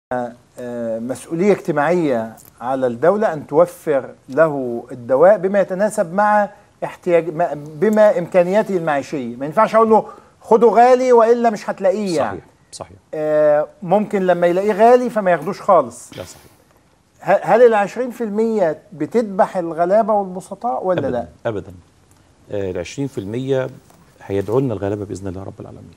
آه، مسؤولية اجتماعية على الدولة أن توفر له الدواء بما يتناسب مع احتياج ما- بما إمكانياته المعيشية ما ينفعش أقول له خده غالي وإلا مش هتلاقيه يعني صحيح صحيح آه، ممكن لما يلاقيه غالي فما ياخدوش خالص لا صحيح ه- هل ال 20% بتذبح الغلابة والبسطاء ولا ابدا لا؟ ابدا ال 20% هيدعوا لنا الغلابه باذن الله رب العالمين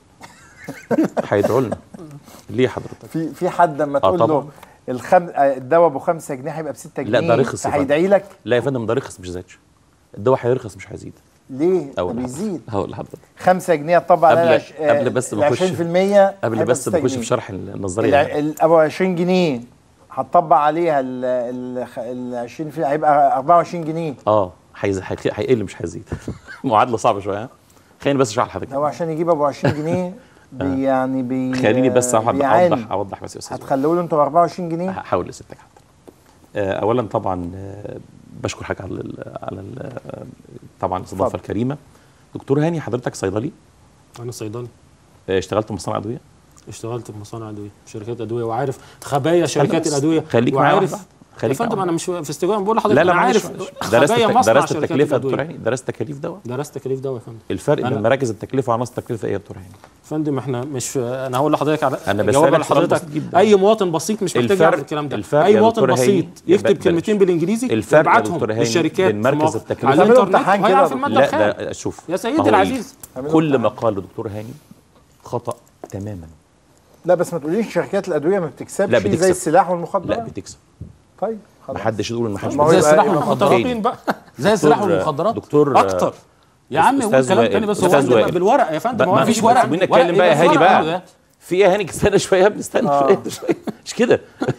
هيدعوا لنا ليه حضرتك؟ في في حد لما آه، تقول له طبعاً. الخم... آه، الدواء ابو 5 جنيه هيبقى ب 6 جنيه لا، ده رخص يا فندم. هيدعي لك لا يا فندم ده رخص مش زادش الدواء هيرخص مش هيزيد ليه؟ ده اول بيزيد هقول لحضرتك 5 جنيه طبعا قبل- على العش- قبل بس ما ال أخش- 20% قبل هيبقى بس 6 ما نخش جنيه. في شرح النظريه الع- يعني. ال- ابو 20 جنيه هتطبق عليها ال ال ال 20 في هيبقى 24 جنيه اه هيز- هيخ- هيقل مش هيزيد معادله صعبه شويه ها؟ خليني بس اشرح لحضرتك هو عشان يجيب ابو 20 جنيه بي يعني بي خليني بس أوضح- بيعاني. اوضح اوضح بس يا استاذ هتخلوا له انتوا ب 24 جنيه هحاول لستك حتى آه، اولا طبعا آه، بشكر حضرتك على ال على ال طبعا الاستضافه اتفضل. الكريمه دكتور هاني حضرتك صيدلي انا صيدلي آه، اشتغلت في مصنع ادويه اشتغلت في مصانع ادويه شركات ادويه وعارف خبايا شركات بس. الادويه خليك معايا وعارف واحدة. يا خليك فندم معايا انا مش في استجابه بقول لحضرتك لا لا انا معلش عارف معلش. درست خبايا التك- مصنع درست شركات التكلفه يا دكتور الادويه هاني درست تكاليف دواء درست تكاليف دواء يا فندم الفرق أنا- بين مراكز التكلفه وعناصر التكلفه ايه يا دكتور هاني فندم احنا مش انا هقول لحضرتك على أنا جواب بسألك سؤال لحضرتك بسيط جداً. اي مواطن بسيط مش محتاج الفرق- يعرف الكلام ده الفرق اي يا مواطن دكتور هاني- بسيط يكتب بلاش. كلمتين بالانجليزي الفرق يا يبعتهم دكتور هاني للشركات بين مركز في مواقع- التكلفة- على تعملوا الانترنت امتحان كده وهيعرف يا الماده لا الخام ده شوف يا سيدي ما هو إيه؟ العزيز. كل ما قاله دكتور هاني خطا تماما لا بس ما تقوليش شركات الادويه ما بتكسبش لا، بتكسب. زي السلاح لا والمخدرات بتكسب طيب خلاص محدش يقول ان محدش ما هو زي يبقى- السلاح يبقى والمخدرات بقى زي السلاح دكتور- والمخدرات دكتور- اكتر يا عم قول أستاذ كلام وائل، تاني بس هو أستاذ عندنا وائل. بالورق يا فندم هو ما مفيش فيش ورق سيبونا ورق نتكلم بقى يا إيه هاني بس ورق بقى ده؟ في ايه يا هاني استنى شويه يا ابني استنى آه. شويه شويه مش كده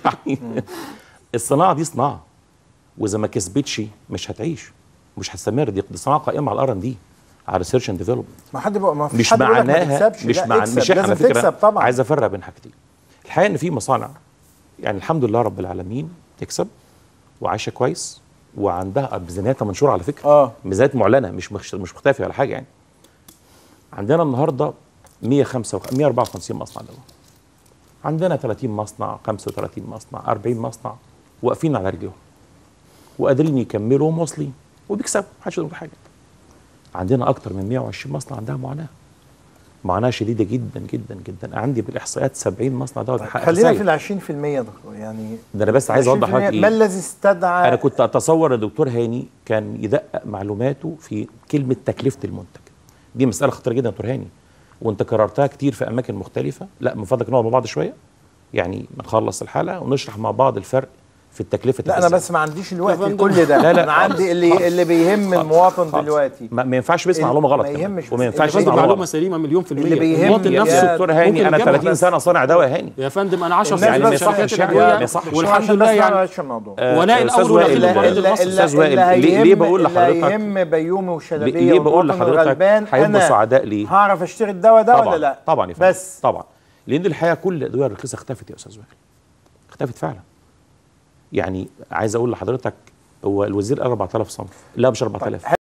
الصناعه دي صناعه واذا ما كسبتش مش هتعيش مش هتستمر دي دي صناعه قائمه على الار ان دي على ريسيرش اند ديفلوبمنت ما حد بقى ما فيش مش حد بيقول لك ما معناها تكسبش مش لا مع اكسب مش احنا على لازم فكره تكسب طبعا عايز افرق بين حاجتين الحقيقه ان في مصانع يعني الحمد لله رب العالمين تكسب وعايشه كويس وعندها ميزانياتها منشوره على فكره اه ميزانيات معلنه مش مش مش مختفيه ولا حاجه يعني عندنا النهارده 105 154 مصنع دواء عندنا 30 مصنع 35 مصنع 40 مصنع واقفين على رجلهم وقادرين يكملوا ومواصلين وبيكسبوا محدش يقول حاجه عندنا اكتر من 120 مصنع عندها معاناه معاناه شديده جدا جدا جدا عندي بالاحصائيات 70 مصنع دواء بيحقق خلينا خسائر. في ال 20% يا دكتور يعني ده انا بس عايز اوضح 20% لك ما ايه الذي استدعى انا كنت اتصور ان الدكتور هاني كان يدقق معلوماته في كلمه تكلفه المنتج دي مساله خطيره جدا يا دكتور هاني وانت كررتها كتير في اماكن مختلفه لا من فضلك نقعد مع بعض شويه يعني نخلص الحلقه ونشرح مع بعض الفرق في التكلفه لا انا الأساسية. بس ما عنديش الوقت فندم. لكل ده لا، لا، انا عندي اللي اللي بيهم المواطن خالص. دلوقتي ما, ما ينفعش بيسمع ال- معلومه غلط ما كمان. يهمش وما بس ينفعش اللي يسمع فندم معلومه معلومه غلط سليمه مليون في المية اللي بيهم المواطن يا بص نفسه يا دكتور هاني ممكن انا يجيبها 30 بس. سنه صانع دواء يا هاني يا فندم انا 10 الناس سنين بس في شركات عشان- الادويه ما يصحش. والحمد عشان لله بس ما يعني نغيرش الموضوع آه، ولاء أستاذ الأول وائل، والأخير اللي- للمريض اللي- المصري. اللي, أستاذ وائل، اللي ليه- هيهم ليه بقول اللي لحضرتك هيهم بيومي وشلبيه ليه ليه بقول والمواطن لحضرتك الغلبان هيبقوا انا سعداء ليه؟ هعرف اشتري الدواء ده طبعا ولا لا طبعا يا فندم بس طبعا لان الحقيقه كل الادويه الرخيصه اختفت يا استاذ وائل اختفت فعلا يعني عايز اقول لحضرتك هو الوزير قال 4000 صنف لا مش 4000